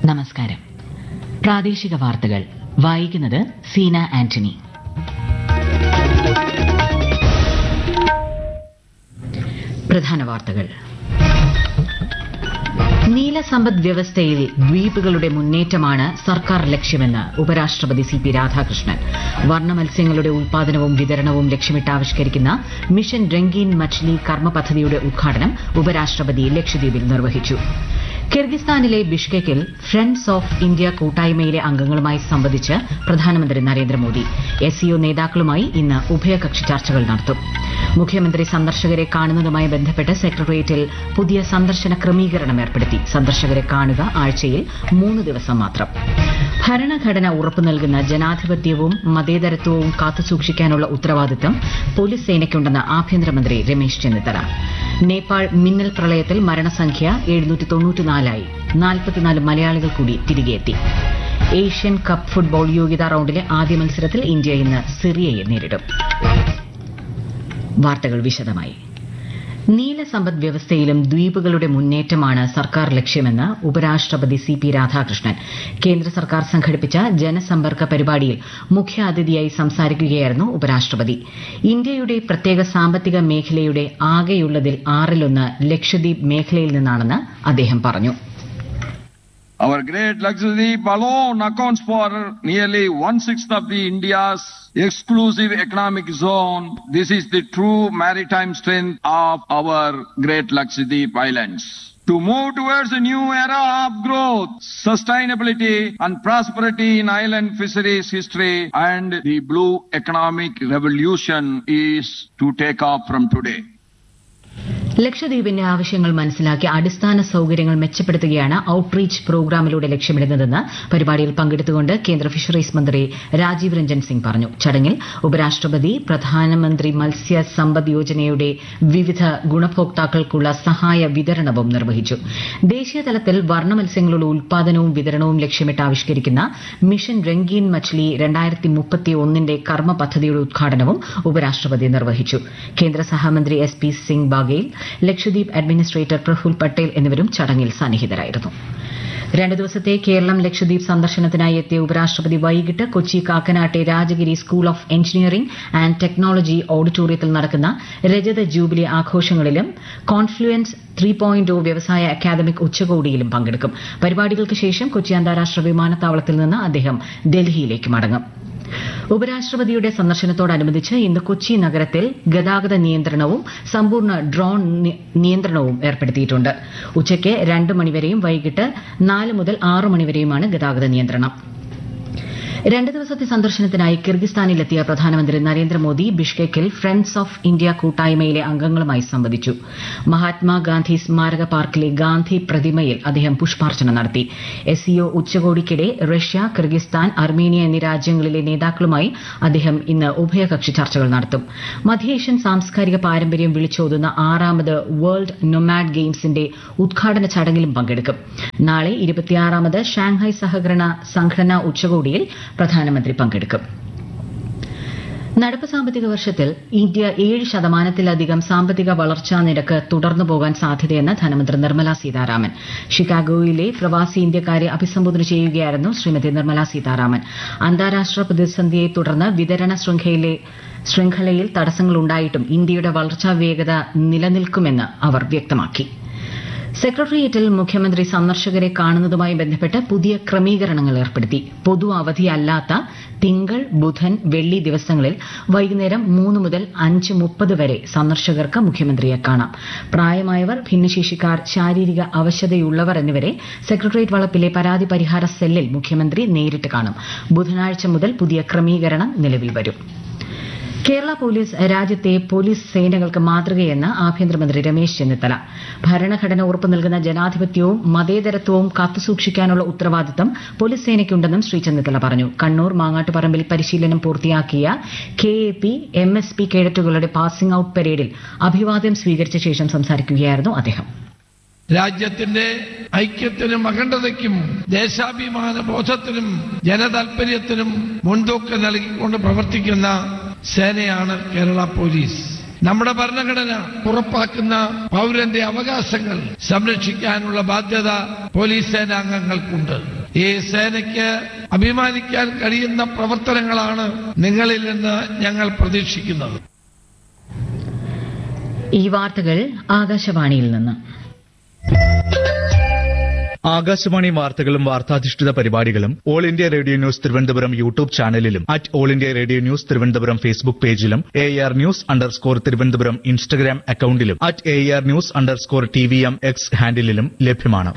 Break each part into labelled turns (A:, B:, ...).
A: നമസ്കാരം പ്രാദേശിക വാർത്തകൾ വായിക്കുന്നത് സീന ആന്റണി പ്രധാന വാർത്തകൾ നീല സമ്പദ് വ്യവസ്ഥയിൽ ദ്വീപുകളുടെ മുന്നേറ്റമാണ് സർക്കാർ ലക്ഷ്യമെന്ന് ഉപരാഷ്ട്രപതി സി പി രാധാകൃഷ്ണൻ വർണ്ണ മത്സ്യങ്ങളുടെ ഉൽപാദനവും വിതരണവും ലക്ഷ്യമിട്ട് ആവിഷ്കരിക്കുന്ന മിഷൻ രംഗീൻ മച്ച്ലി കർമ്മ പദ്ധതിയുടെ ഉദ്ഘാടനം ഉപരാഷ്ട്രപതി ലക്ഷദ്വീപിൽ നിർവഹിച്ചു കിർഗിസ്ഥാനിലെ ബിഷ്കെക്കിൽ ഫ്രണ്ട്സ് ഓഫ് ഇന്ത്യ കൂട്ടായ്മയിലെ അംഗങ്ങളുമായി സംവദിച്ച് പ്രധാനമന്ത്രി നരേന്ദ്രമോദി എസ്ഇഒ നേതാക്കളുമായി ഇന്ന് ഉഭയകക്ഷി ചർച്ചകൾ നടത്തും മുഖ്യമന്ത്രി സന്ദർശകരെ കാണുന്നതുമായി ബന്ധപ്പെട്ട് സെക്രട്ടേറിയറ്റിൽ പുതിയ സന്ദർശന ക്രമീകരണം ഏർപ്പെടുത്തി സന്ദർശകരെ കാണുക ആഴ്ചയിൽ മൂന്ന് ദിവസം മാത്രം ഭരണഘടന ഉറപ്പു നൽകുന്ന ജനാധിപത്യവും മതേതരത്വവും കാത്തുസൂക്ഷിക്കാനുള്ള ഉത്തരവാദിത്തം പോലീസ് സേനയ്ക്കുണ്ടെന്ന് ആഭ്യന്തരമന്ത്രി രമേശ് ചെന്നിത്തല നേപ്പാൾ മിന്നൽ പ്രളയത്തിൽ മരണസംഖ്യ എഴുന്നൂറ്റി തൊണ്ണൂറ്റിനാലായി നാൽപ്പത്തിനാല് മലയാളികൾ കൂടി തിരികെയെത്തി ഏഷ്യൻ കപ്പ് ഫുട്ബോൾ യോഗ്യതാ റൌണ്ടിലെ ആദ്യ മത്സരത്തിൽ ഇന്ത്യ ഇന്ന് സിറിയയെ നേരിടും വാർത്തകൾ വിശദമായി നീല സമ്പദ് വ്യവസ്ഥയിലും ദ്വീപുകളുടെ മുന്നേറ്റമാണ് സർക്കാർ ലക്ഷ്യമെന്ന് ഉപരാഷ്ട്രപതി സി പി രാധാകൃഷ്ണൻ കേന്ദ്ര സർക്കാർ സംഘടിപ്പിച്ച ജനസമ്പർക്ക പരിപാടിയിൽ മുഖ്യാതിഥിയായി സംസാരിക്കുകയായിരുന്നു ഉപരാഷ്ട്രപതി ഇന്ത്യയുടെ പ്രത്യേക സാമ്പത്തിക മേഖലയുടെ ആകെയുള്ളതിൽ ആറിലൊന്ന് ലക്ഷദ്വീപ് മേഖലയിൽ നിന്നാണെന്ന് അദ്ദേഹം പറഞ്ഞു
B: Our great Lakshadweep alone accounts for nearly one-sixth of the India's exclusive economic zone. This is the true maritime strength of our great Lakshadweep islands. To move towards a new era of growth, sustainability and prosperity in island fisheries history and the blue economic revolution is to take off from today.
A: ലക്ഷദ്വീപിന്റെ ആവശ്യങ്ങൾ മനസ്സിലാക്കി അടിസ്ഥാന സൌകര്യങ്ങൾ മെച്ചപ്പെടുത്തുകയാണ് outreach പ്രോഗ്രാമിലൂടെ ലക്ഷ്യമിടുന്നതെന്ന് പരിപാടിയിൽ പങ്കെടുത്തുകൊണ്ട് കേന്ദ്ര fisheries മന്ത്രി രാജീവ് രഞ്ജൻ സിംഗ് പറഞ്ഞു ചടങ്ങിൽ ഉപരാഷ്ട്രപതി പ്രധാനമന്ത്രി മത്സ്യ സമ്പദ് യോജനയുടെ വിവിധ ഗുണഭോക്താക്കൾക്കുള്ള സഹായ വിതരണവും നിർവഹിച്ചു ദേശീയ തലത്തിൽ വർണ്ണ മത്സ്യങ്ങളുടെ ഉൽപാദനവും വിതരണവും ലക്ഷ്യമിട്ട് ആവിഷ്കരിക്കുന്ന മിഷൻ രംഗീൻ മച്ച്ലി രണ്ടായിരത്തി മുപ്പത്തി ഒന്നിന്റെ കർമ്മ പദ്ധതിയുടെ ഉദ്ഘാടനവും ഉപരാഷ്ട്രപതി നിർവഹിച്ചു കേന്ദ്ര സഹമന്ത്രി S P Singh Baghel Lakshadweep administrator Praful Patel എന്നിവരും ചടങ്ങിൽ സന്നിഹിതരായിരുന്നു രണ്ട് ദിവസത്തെ കേരളം ലക്ഷദ്വീപ് സന്ദർശനത്തിനായി എത്തിയ ഉപരാഷ്ട്രപതി വൈകിട്ട് കൊച്ചി കാക്കനാട്ടെ Rajagiri school of engineering and technology ഓഡിറ്റോറിയത്തിൽ നടക്കുന്ന രജത ജൂബിലി ആഘോഷങ്ങളിലും കോൺഫ്ലുവൻസ് ത്രീ പോയിന്റ് വ്യവസായ അക്കാദമിക് ഉച്ചകോടിയിലും പങ്കെടുക്കും പരിപാടികൾക്ക് ശേഷം കൊച്ചി അന്താരാഷ്ട്ര വിമാനത്താവളത്തിൽ നിന്ന് അദ്ദേഹം ഡൽഹിയിലേക്ക് മടങ്ങും ഉപരാഷ്ട്രപതിയുടെ സന്ദർശനത്തോടനുബന്ധിച്ച് ഇന്ന് കൊച്ചി നഗരത്തിൽ ഗതാഗത നിയന്ത്രണവും സമ്പൂർണ്ണ ഡ്രോൺ നിയന്ത്രണവും ഏർപ്പെടുത്തിയിട്ടുണ്ട് ഉച്ചയ്ക്ക് രണ്ട് മണിവരെയും വൈകിട്ട് നാല് മുതൽ ആറ് മണിവരെയുമാണ് ഗതാഗത നിയന്ത്രണം രണ്ട് ദിവസത്തെ സന്ദർശനത്തിനായി കിർഗിസ്ഥാനിലെത്തിയ പ്രധാനമന്ത്രി നരേന്ദ്രമോദി ബിഷ്കെക്കിൽ ഫ്രണ്ട്സ് ഓഫ് ഇന്ത്യ കൂട്ടായ്മയിലെ അംഗങ്ങളുമായി സംവദിച്ചു മഹാത്മാഗാന്ധി സ്മാരക പാർക്കിലെ ഗാന്ധി പ്രതിമയിൽ അദ്ദേഹം പുഷ്പാർച്ചന നടത്തി എസ്ഇഒ ഉച്ചകോടിക്കിടെ റഷ്യ കിർഗിസ്ഥാൻ അർമേനിയ എന്നീ രാജ്യങ്ങളിലെ നേതാക്കളുമായി അദ്ദേഹം ഇന്ന് ഉഭയകക്ഷി ചർച്ചകൾ നടത്തും മധ്യേഷ്യൻ സാംസ്കാരിക പാരമ്പര്യം വിളിച്ചോതുന്ന ആറാമത് വേൾഡ് നൊമാഡ് ഗെയിംസിന്റെ ഉദ്ഘാടന ചടങ്ങിലും പങ്കെടുക്കും നാളെ ഇരുപത്തിയാറാമത് ഷാങ്ഹായ് സഹകരണ സംഘടനാ ഉച്ചകോടിയിൽ പ്രധാനമന്ത്രി പങ്കെടുക്കും നടപ്പ് സാമ്പത്തിക വർഷത്തിൽ ഇന്ത്യ ഏഴ് ശതമാനത്തിലധികം സാമ്പത്തിക വളർച്ചാ നിരക്ക് തുടർന്നു പോകാൻ സാധ്യതയെന്ന് ധനമന്ത്രി നിർമ്മല സീതാരാമൻ ഷിക്കാഗോയിലെ പ്രവാസി ഇന്ത്യക്കാരെ അഭിസംബോധന ചെയ്യുകയായിരുന്നു ശ്രീമതി നിർമ്മല സീതാരാമൻ അന്താരാഷ്ട്ര പ്രതിസന്ധിയെ തുടർന്ന് വിതരണ ശൃംഖലയിലെ ശൃംഖലയിൽ തടസ്സങ്ങളുണ്ടായിട്ടും ഇന്ത്യയുടെ വളർച്ചാ വേഗത നിലനിൽക്കുമെന്ന് അവർ വ്യക്തമാക്കി സെക്രട്ടേറിയറ്റിൽ മുഖ്യമന്ത്രി സന്ദർശകരെ കാണുന്നതുമായി ബന്ധപ്പെട്ട് പുതിയ ക്രമീകരണങ്ങൾ ഏർപ്പെടുത്തി പൊതു അവധിയല്ലാത്ത തിങ്കൾ ബുധൻ വെള്ളി ദിവസങ്ങളിൽ വൈകുന്നേരം മൂന്ന് മുതൽ അഞ്ച് മുപ്പത് വരെ സന്ദർശകർക്ക് മുഖ്യമന്ത്രിയെ കാണാം പ്രായമായവർ ഭിന്നശേഷിക്കാർ ശാരീരിക അവശതയുള്ളവർ എന്നിവരെ സെക്രട്ടേറിയറ്റ് വളപ്പിലെ പരാതി പരിഹാര സെല്ലിൽ മുഖ്യമന്ത്രി നേരിട്ട് കാണും ബുധനാഴ്ച മുതൽ പുതിയ ക്രമീകരണം നിലവിൽ വരും കേരള പോലീസ് രാജ്യത്തെ പോലീസ് സേനകൾക്ക് മാതൃകയെന്ന് ആഭ്യന്തരമന്ത്രി രമേശ് ചെന്നിത്തല ഭരണഘടന ഉറപ്പു നൽകുന്ന ജനാധിപത്യവും മതേതരത്വവും കാത്തുസൂക്ഷിക്കാനുള്ള ഉത്തരവാദിത്തം പോലീസ് സേനയ്ക്കുണ്ടെന്നും ശ്രീ ചെന്നിത്തല പറഞ്ഞു കണ്ണൂർ മാങ്ങാട്ടുപറമ്പിൽ പരിശീലനം പൂർത്തിയാക്കിയ K A P M S P കേഡറ്റുകളുടെ പാസിംഗ് ഔട്ട് പരേഡിൽ അഭിവാദ്യം സ്വീകരിച്ച ശേഷം സംസാരിക്കുകയായിരുന്നു അദ്ദേഹം
C: രാജ്യത്തിന്റെ ഐക്യത്തിനും അഖണ്ഡതയ്ക്കും ദേശാഭിമാന ബോധത്തിനും ജനതാൽപര്യത്തിനും മുൻതൂക്കം നൽകിക്കൊണ്ട് പ്രവർത്തിക്കുന്ന സേനയാണ് കേരള പോലീസ് നമ്മുടെ ഭരണഘടന ഉറപ്പാക്കുന്ന പൗരന്റെ അവകാശങ്ങൾ സംരക്ഷിക്കാനുള്ള ബാധ്യത പോലീസ് സേനാംഗങ്ങൾക്കുണ്ട് ഈ സേനയ്ക്ക് അഭിമാനിക്കാൻ കഴിയുന്ന പ്രവർത്തനങ്ങളാണ് നിങ്ങളിൽ നിന്ന് ഞങ്ങൾ പ്രതീക്ഷിക്കുന്നത്
A: ഈ വാർത്തകൾ ആകാശവാണിയിൽ നിന്ന്
D: ആകാശവാണി വാർത്തകളും വാർത്താധിഷ്ഠിത പരിപാടികളും all India radio news Thiruvananthapuram YouTube ചാനലിലും at all India radio news Thiruvananthapuram Facebook പേജിലും A R news underscore Thiruvananthapuram Instagram അക്കൌണ്ടിലും at A R news underscore T V M X ഹാൻഡിലും ലഭ്യമാണ്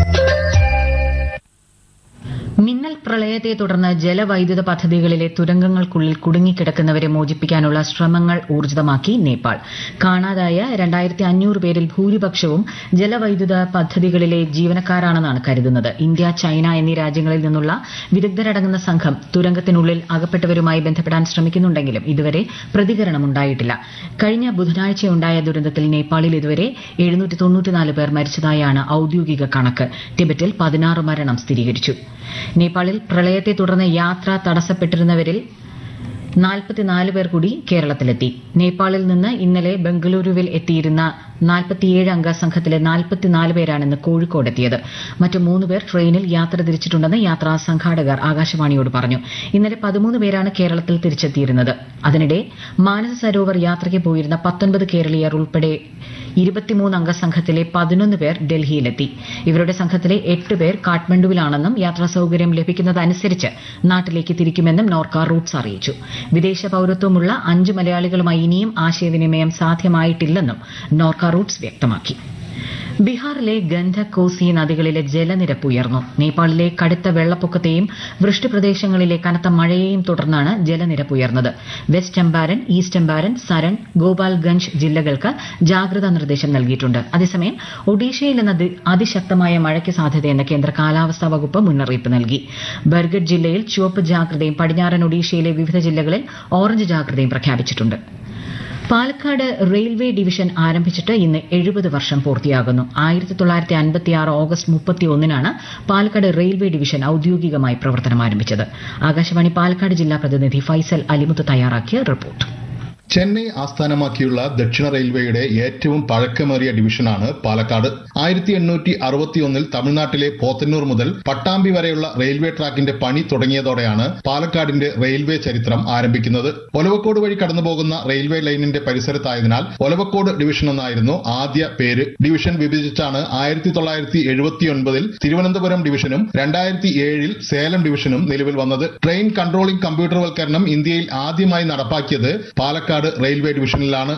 A: മിന്നൽ പ്രളയത്തെ തുടർന്ന് ജലവൈദ്യുത പദ്ധതികളിലെ തുരങ്കങ്ങൾക്കുള്ളിൽ കുടുങ്ങിക്കിടക്കുന്നവരെ മോചിപ്പിക്കാനുള്ള ശ്രമങ്ങൾ ഊർജിതമാക്കി നേപ്പാൾ കാണാതായ രണ്ടായിരത്തി അഞ്ഞൂറ് പേരിൽ ഭൂരിപക്ഷവും ജലവൈദ്യുത പദ്ധതികളിലെ ജീവനക്കാരാണെന്നാണ് കരുതുന്നത് ഇന്ത്യ ചൈന എന്നീ രാജ്യങ്ങളിൽ നിന്നുള്ള വിദഗ്ധരടങ്ങുന്ന സംഘം തുരങ്കത്തിനുള്ളിൽ അകപ്പെട്ടവരുമായി ബന്ധപ്പെടാൻ ശ്രമിക്കുന്നുണ്ടെങ്കിലും ഇതുവരെ പ്രതികരണമുണ്ടായിട്ടില്ല കഴിഞ്ഞ ബുധനാഴ്ചയുണ്ടായ ദുരന്തത്തിൽ നേപ്പാളിൽ ഇതുവരെ എഴുന്നൂറ്റി തൊണ്ണൂറ്റിനാല് പേർ മരിച്ചതായാണ് ഔദ്യോഗിക കണക്ക് ടിബറ്റിൽ പതിനാറ് മരണം സ്ഥിരീകരിച്ചു നേപ്പാളിൽ പ്രളയത്തെ തുടർന്ന് യാത്ര തടസ്സപ്പെട്ടിരുന്നവരിൽ നാൽപ്പത്തിനാല് പേർ കൂടി കേരളത്തിലെത്തി നേപ്പാളിൽ നിന്ന് ഇന്നലെ ബംഗളൂരുവിൽ എത്തിയിരുന്ന നാൽപ്പത്തിയേഴ് അംഗ സംഘത്തിലെ നാൽപ്പത്തിനാല് പേരാണ് ഇന്ന് കോഴിക്കോട് എത്തിയത് മറ്റു മൂന്ന് പേർ ട്രെയിനിൽ യാത്ര തിരിച്ചിട്ടുണ്ടെന്ന് യാത്രാ സംഘാടകർ ആകാശവാണിയോട് പറഞ്ഞു ഇന്നലെ പതിമൂന്ന് പേരാണ് കേരളത്തിൽ തിരിച്ചെത്തിയിരുന്നത് അതിനിടെ മാനസ സരോവർ യാത്രയ്ക്ക് പോയിരുന്ന പത്തൊൻപത് കേരളീയർ ഉൾപ്പെടെ ഇരുപത്തിമൂന്ന് അംഗ സംഘത്തിലെ പതിനൊന്ന് പേർ ഡൽഹിയിലെത്തി ഇവരുടെ സംഘത്തിലെ എട്ട് പേർ കാഠ്മണ്ഡുവിലാണെന്നും യാത്രാ സൌകര്യം ലഭിക്കുന്നതനുസരിച്ച് നാട്ടിലേക്ക് തിരിക്കുമെന്നും നോർക്ക റൂട്ട്സ് അറിയിച്ചു വിദേശ പൌരത്വമുള്ള അഞ്ച് മലയാളികളുമായി ഇനിയും ആശയവിനിമയം സാധ്യമായിട്ടില്ലെന്നും നോർക്ക റൂട്ട്സ് വ്യക്തമാക്കി ബീഹാറിലെ ഗന്ധകോസി നദികളിലെ ജലനിരപ്പ് ഉയർന്നു നേപ്പാളിലെ കടുത്ത വെള്ളപ്പൊക്കത്തെയും വൃഷ്ടിപ്രദേശങ്ങളിലെ കനത്ത മഴയെയും തുടർന്നാണ് ജലനിരപ്പ് ഉയർന്നത് വെസ്റ്റ് ചമ്പാരൻ ഈസ്റ്റ് ചമ്പാരൻ സരൺ ഗോപാൽഗഞ്ച് ജില്ലകൾക്ക് ജാഗ്രതാ നിർദ്ദേശം നൽകിയിട്ടുണ്ട് അതേസമയം ഒഡീഷയിൽ ഇന്ന് അതി- അതിശക്തമായ മഴയ്ക്ക് സാധ്യതയെന്ന് കേന്ദ്ര കാലാവസ്ഥാ വകുപ്പ് മുന്നറിയിപ്പ് നൽകി ബർഗഡ് ജില്ലയിൽ ചുവപ്പ് ജാഗ്രതയും പടിഞ്ഞാറൻ ഒഡീഷയിലെ വിവിധ ജില്ലകളിൽ ഓറഞ്ച് ജാഗ്രതയും പ്രഖ്യാപിച്ചിട്ടുണ്ട് പാലക്കാട് റെയിൽവേ ഡിവിഷൻ ആരംഭിച്ചിട്ട് ഇന്ന് എഴുപത് വർഷം പൂർത്തിയാകുന്നു ആയിരത്തി തൊള്ളായിരത്തി അൻപത്തിയാറ് ഓഗസ്റ്റ് മുപ്പത്തി ഒന്നിനാണ് പാലക്കാട് റെയിൽവേ ഡിവിഷൻ ഔദ്യോഗികമായി പ്രവർത്തനം ആരംഭിച്ചത് ആകാശവാണി പാലക്കാട് ജില്ലാ പ്രതിനിധി ഫൈസൽ അലിമുത്ത് തയ്യാറാക്കിയ റിപ്പോർട്ട്
E: ചെന്നൈ ആസ്ഥാനമാക്കിയുള്ള ദക്ഷിണ റെയിൽവേയുടെ ഏറ്റവും പഴക്കമേറിയ ഡിവിഷനാണ് പാലക്കാട് ആയിരത്തി എണ്ണൂറ്റി അറുപത്തിയൊന്നിൽ തമിഴ്നാട്ടിലെ പോത്തന്നൂർ മുതൽ പട്ടാമ്പി വരെയുള്ള റെയിൽവേ ട്രാക്കിന്റെ പണി തുടങ്ങിയതോടെയാണ് പാലക്കാടിന്റെ റെയിൽവേ ചരിത്രം ആരംഭിക്കുന്നത് ഒലവക്കോട് വഴി കടന്നുപോകുന്ന റെയിൽവേ ലൈനിന്റെ പരിസരത്തായതിനാൽ ഒലവക്കോട് ഡിവിഷൻ എന്നായിരുന്നു ആദ്യ പേര് ഡിവിഷൻ വിഭജിച്ചാണ് ആയിരത്തി തൊള്ളായിരത്തി എഴുപത്തിയൊൻപതിൽ തിരുവനന്തപുരം ഡിവിഷനും രണ്ടായിരത്തി ഏഴിൽ സേലം ഡിവിഷനും നിലവിൽ വന്നത് ട്രെയിൻ കൺട്രോളിംഗ് കമ്പ്യൂട്ടർവൽക്കരണം ഇന്ത്യയിൽ ആദ്യമായി നടപ്പാക്കിയത് പാലക്കാട് റെയിൽവേ ഡിവിഷനിലാണ്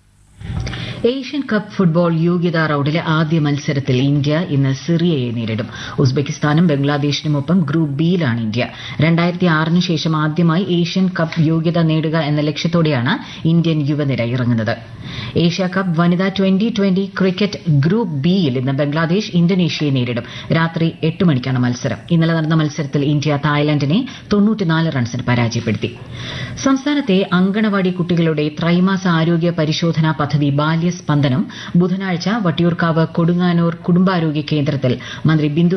A: ഏഷ്യൻ കപ്പ് ഫുട്ബോൾ യോഗ്യതാ റൌണ്ടിലെ ആദ്യ മത്സരത്തിൽ ഇന്ത്യ ഇന്ന് സിറിയയെ നേരിടും ഉസ്ബെക്കിസ്ഥാനും ബംഗ്ലാദേശിനുമൊപ്പം ഗ്രൂപ്പ് ബിയിലാണ് ഇന്ത്യ രണ്ടായിരത്തി ആറിന് ശേഷം ആദ്യമായി ഏഷ്യൻ കപ്പ് യോഗ്യത നേടുക എന്ന ലക്ഷ്യത്തോടെയാണ് ഇന്ത്യൻ യുവനിര ഇറങ്ങുന്നത് ഏഷ്യ കപ്പ് വനിതാ ട്വന്റി ട്വന്റി ക്രിക്കറ്റ് ഗ്രൂപ്പ് ബിയിൽ ഇന്ന് ബംഗ്ലാദേശ് ഇന്തോനേഷ്യയെ നേരിടും രാത്രി എട്ട് മണിക്കാണ് മത്സരം ഇന്നലെ നടന്ന മത്സരത്തിൽ ഇന്ത്യ തായ്ലാന്റിനെ തൊണ്ണൂറ്റിനാല് റൺസിന് പരാജയപ്പെടുത്തി സംസ്ഥാനത്തെ അങ്കണവാടി കുട്ടികളുടെ ത്രൈമാസ ആരോഗ്യ പരിശോധനാ പദ്ധതി ബാല്യസ്പന്ദനം ബുധനാഴ്ച വട്ടിയൂർക്കാവ് കൊടുങ്ങാനൂർ കുടുംബാരോഗ്യ കേന്ദ്രത്തിൽ മന്ത്രി ബിന്ദു